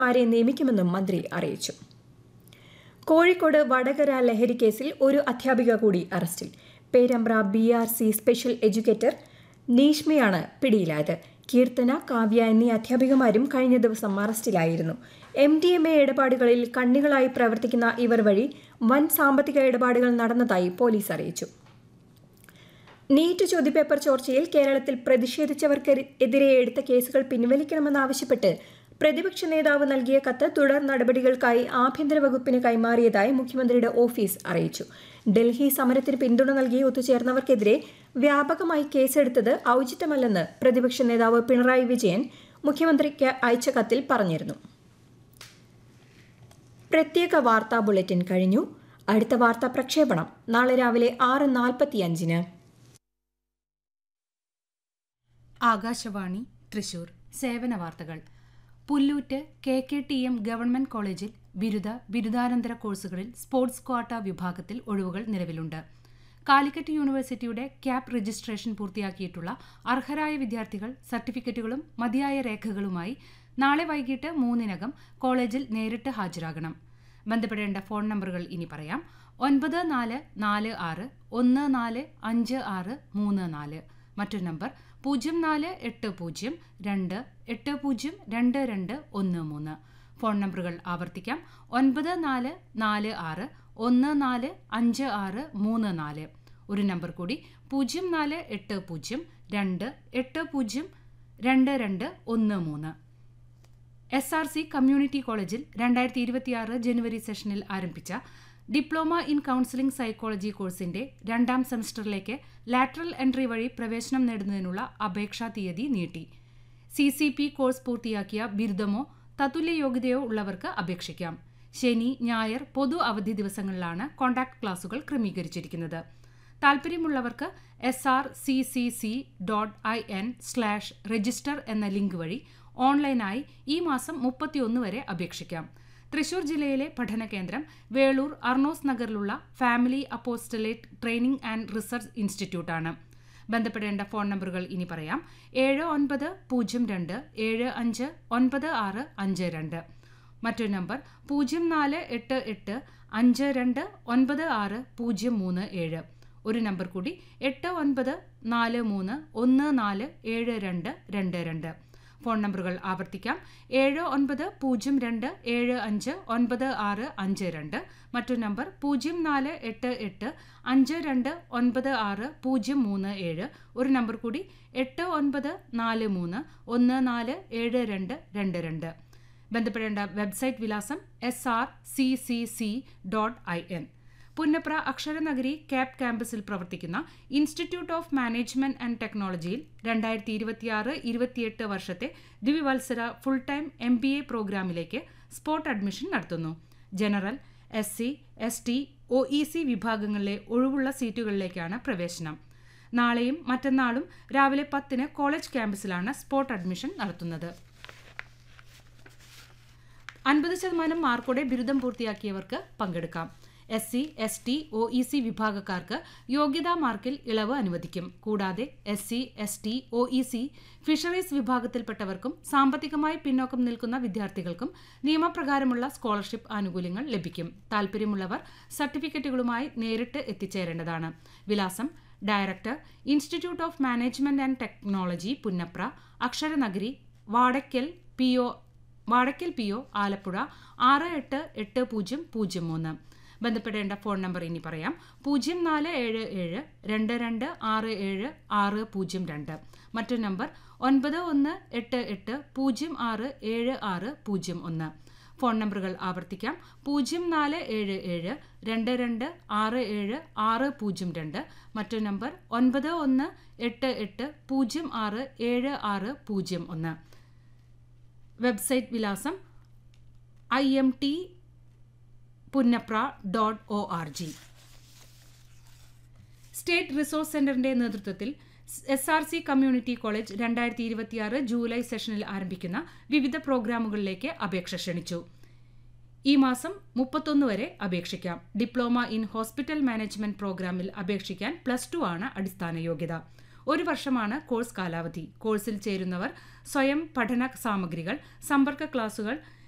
മാരെ നിയമിക്കുമെന്നും മന്ത്രി അറിയിച്ചു കോഴിക്കോട് വടകര ലഹരി കേസിൽ ഒരു അധ്യാപിക കൂടി അറസ്റ്റിൽ Perambra B R C special educator നീഷ്മയാണ് പിടിയിലായത് കീർത്തന കാവ്യ എന്നീ അധ്യാപികമാരും കഴിഞ്ഞ ദിവസം അറസ്റ്റിലായിരുന്നു എം ഡി എം എ ഇടപാടുകളിൽ കണ്ണികളായി പ്രവർത്തിക്കുന്ന ഇവർ വഴി വൻ സാമ്പത്തിക ഇടപാടുകൾ നടന്നതായി പോലീസ് അറിയിച്ചു നീറ്റ് ചോദ്യപേപ്പർ ചോർച്ചയിൽ കേരളത്തിൽ പ്രതിഷേധിച്ചവർക്കെതിരെ എടുത്ത കേസുകൾ പിൻവലിക്കണമെന്നാവശ്യപ്പെട്ട് പ്രതിപക്ഷ നേതാവ് നൽകിയ കത്ത് തുടർ നടപടികൾക്കായി ആഭ്യന്തര വകുപ്പിന് കൈമാറിയതായി മുഖ്യമന്ത്രിയുടെ ഓഫീസ് അറിയിച്ചു ഡൽഹി സമരത്തിന് പിന്തുണ നൽകി ഒത്തുചേർന്നവർക്കെതിരെ വ്യാപകമായി കേസെടുത്തത് ഔചിത്യമല്ലെന്ന് പ്രതിപക്ഷ നേതാവ് പിണറായി വിജയൻ മുഖ്യമന്ത്രിക്ക് അയച്ച കത്തിൽ പറഞ്ഞിരുന്നു പ്രത്യേക വാർത്താ ബുള്ളറ്റിൻ കഴിഞ്ഞു അടുത്ത വാർത്താ പ്രക്ഷേപണം നാളെ രാവിലെ ആറ് നാൽപ്പത്തിയഞ്ചിന് ആകാശവാണി തൃശൂർ സേവന വാർത്തകൾ Pullut K K T M government കോളേജിൽ ബിരുദ ബിരുദാനന്തര കോഴ്സുകളിൽ സ്പോർട്സ് ക്വാട്ട വിഭാഗത്തിൽ ഒഴിവുകൾ നിലവിലുണ്ട് കാലിക്കറ്റ് യൂണിവേഴ്സിറ്റിയുടെ ക്യാപ് രജിസ്ട്രേഷൻ പൂർത്തിയാക്കിയിട്ടുള്ള അർഹരായ വിദ്യാർത്ഥികൾ സർട്ടിഫിക്കറ്റുകളും മതിയായ രേഖകളുമായി നാളെ വൈകിട്ട് മൂന്നിനകം കോളേജിൽ നേരിട്ട് ഹാജരാകണം ബന്ധപ്പെടേണ്ട ഫോൺ നമ്പറുകൾ ഇനി പറയാം ഒൻപത് നാല് നാല് ആറ് ഒന്ന് നാല് അഞ്ച് ആറ് മൂന്ന് നാല് മറ്റൊരു നമ്പർ പൂജ്യം നാല് എട്ട് പൂജ്യം രണ്ട് എട്ട് പൂജ്യം രണ്ട് രണ്ട് ഒന്ന് മൂന്ന് ഫോൺ നമ്പറുകൾ ആവർത്തിക്കാം ഒൻപത് നാല് നാല് ആറ് ഒന്ന് നാല് അഞ്ച് ആറ് മൂന്ന് നാല് ഒരു നമ്പർ കൂടി പൂജ്യം നാല് എട്ട് പൂജ്യം രണ്ട് എട്ട് പൂജ്യം രണ്ട് രണ്ട് ഒന്ന് മൂന്ന് എസ് ആർ സി കമ്മ്യൂണിറ്റി കോളേജിൽ രണ്ടായിരത്തി ഇരുപത്തിയാറ് ജനുവരി സെഷനിൽ ആരംഭിച്ച ഡിപ്ലോമ ഇൻ കൗൺസിലിംഗ് സൈക്കോളജി കോഴ്സിന്റെ രണ്ടാം സെമസ്റ്ററിലേക്ക് ലാറ്ററൽ എൻട്രി വഴി പ്രവേശനം നേടുന്നതിനുള്ള അപേക്ഷാ തീയതി നീട്ടി സി സി പി കോഴ്സ് പൂർത്തിയാക്കിയ ബിരുദമോ തത്തുല്യ യോഗ്യതയോ ഉള്ളവർക്ക് അപേക്ഷിക്കാം ശനി ഞായർ പൊതു അവധി ദിവസങ്ങളിലാണ് കോൺടാക്ട് ക്ലാസുകൾ ക്രമീകരിച്ചിരിക്കുന്നത് താൽപ്പര്യമുള്ളവർക്ക് S R C C C dot I N slash register എന്ന ലിങ്ക് വഴി ഓൺലൈനായി ഈ മാസം മുപ്പത്തിയൊന്ന് വരെ അപേക്ഷിക്കാം തൃശൂർ ജില്ലയിലെ പഠന കേന്ദ്രം വേളൂർ അർണോസ് നഗറിലുള്ള family apostolate training and research ഇൻസ്റ്റിറ്റ്യൂട്ടാണ് ബന്ധപ്പെടേണ്ട ഫോൺ നമ്പറുകൾ ഇനി പറയാം ഏഴ് ഒൻപത് പൂജ്യം രണ്ട് ഏഴ് അഞ്ച് ഒൻപത് ആറ് അഞ്ച് രണ്ട് മറ്റൊരു നമ്പർ പൂജ്യം നാല് എട്ട് എട്ട് അഞ്ച് രണ്ട് ഒൻപത് ആറ് പൂജ്യം മൂന്ന് ഏഴ് ഒരു നമ്പർ കൂടി എട്ട് ഒൻപത് നാല് മൂന്ന് ഒന്ന് നാല് ഏഴ് രണ്ട് രണ്ട് രണ്ട് ഫോൺ നമ്പറുകൾ ആവർത്തിക്കാം ഏഴ് ഒൻപത് പൂജ്യം രണ്ട് ഏഴ് അഞ്ച് ഒൻപത് ആറ് അഞ്ച് രണ്ട് മറ്റൊരു നമ്പർ പൂജ്യം നാല് എട്ട് എട്ട് അഞ്ച് രണ്ട് ഒൻപത് ആറ് പൂജ്യം മൂന്ന് ഏഴ് ഒരു നമ്പർ കൂടി എട്ട് ഒൻപത് നാല് മൂന്ന് ഒന്ന് നാല് ഏഴ് രണ്ട് രണ്ട് രണ്ട് ബന്ധപ്പെടേണ്ട വെബ്സൈറ്റ് വിലാസം S R C C C dot I N Punnapra Aksharanagari ക്യാപ് ക്യാമ്പസിൽ പ്രവർത്തിക്കുന്ന ഇൻസ്റ്റിറ്റ്യൂട്ട് ഓഫ് മാനേജ്മെന്റ് ആൻഡ് ടെക്നോളജിയിൽ രണ്ടായിരത്തി ഇരുപത്തിയാറ് ഇരുപത്തിയെട്ട് വർഷത്തെ ദ്വിവത്സര full time M B A പ്രോഗ്രാമിലേക്ക് സ്പോട്ട് അഡ്മിഷൻ നടത്തുന്നു general S C S T O E C വിഭാഗങ്ങളിലെ ഒഴിവുള്ള സീറ്റുകളിലേക്കാണ് പ്രവേശനം നാളെയും മറ്റന്നാളും രാവിലെ പത്തിന് കോളേജ് ക്യാമ്പസിലാണ് സ്പോട്ട് അഡ്മിഷൻ നടത്തുന്നത് അൻപത് ശതമാനം മാർക്കോടെ ബിരുദം പൂർത്തിയാക്കിയവർക്ക് പങ്കെടുക്കാം S C S T O E C വിഭാഗക്കാർക്ക് യോഗ്യതാ മാർക്കിൽ ഇളവ് അനുവദിക്കും കൂടാതെ S C S T O E C fisheries വിഭാഗത്തിൽപ്പെട്ടവർക്കും സാമ്പത്തികമായി പിന്നോക്കം നിൽക്കുന്ന വിദ്യാർത്ഥികൾക്കും നിയമപ്രകാരമുള്ള സ്കോളർഷിപ്പ് ആനുകൂല്യങ്ങൾ ലഭിക്കും താൽപ്പര്യമുള്ളവർ സർട്ടിഫിക്കറ്റുകളുമായി നേരിട്ട് എത്തിച്ചേരേണ്ടതാണ് വിലാസം director institute of management and technology Punnapra Aksharanagari Vadakkal P O Vadakkal P O Alappuzha ആറ് എട്ട് എട്ട് പൂജ്യം പൂജ്യം മൂന്ന് ബന്ധപ്പെടേണ്ട ഫോൺ നമ്പർ ഇനി പറയാം പൂജ്യം നാല് ഏഴ് ഏഴ് രണ്ട് രണ്ട് ആറ് ഏഴ് ആറ് പൂജ്യം രണ്ട് മറ്റൊരു നമ്പർ ഒൻപത് ഒന്ന് എട്ട് എട്ട് പൂജ്യം ആറ് ഏഴ് ആറ് പൂജ്യം ഒന്ന് ഫോൺ നമ്പറുകൾ ആവർത്തിക്കാം പൂജ്യം നാല് ഏഴ് ഏഴ് രണ്ട് രണ്ട് ആറ് ഏഴ് ആറ് പൂജ്യം രണ്ട് മറ്റൊരു നമ്പർ ഒൻപത് ഒന്ന് എട്ട് എട്ട് പൂജ്യം ആറ് ഏഴ് ആറ് പൂജ്യം ഒന്ന് വെബ്സൈറ്റ് വിലാസം I M T Punnapra dot O R G state resource സെന്ററിന്റെ നേതൃത്വത്തിൽ S R C community college രണ്ടായിരത്തി ഇരുപത്തിയാറ് ജൂലൈ സെഷനിൽ ആരംഭിക്കുന്ന വിവിധ പ്രോഗ്രാമുകളിലേക്ക് അപേക്ഷ ക്ഷണിച്ചു ഈ മാസം മുപ്പത്തൊന്ന് വരെ അപേക്ഷിക്കാം ഡിപ്ലോമ ഇൻ ഹോസ്പിറ്റൽ മാനേജ്മെന്റ് പ്രോഗ്രാമിൽ അപേക്ഷിക്കാൻ പ്ലസ് ടു ആണ് അടിസ്ഥാന യോഗ്യത ഒരു വർഷമാണ് കോഴ്സ് കാലാവധി കോഴ്സിൽ ചേരുന്നവർ സ്വയം പഠന സാമഗ്രികൾ സമ്പർക്ക ക്ലാസുകൾ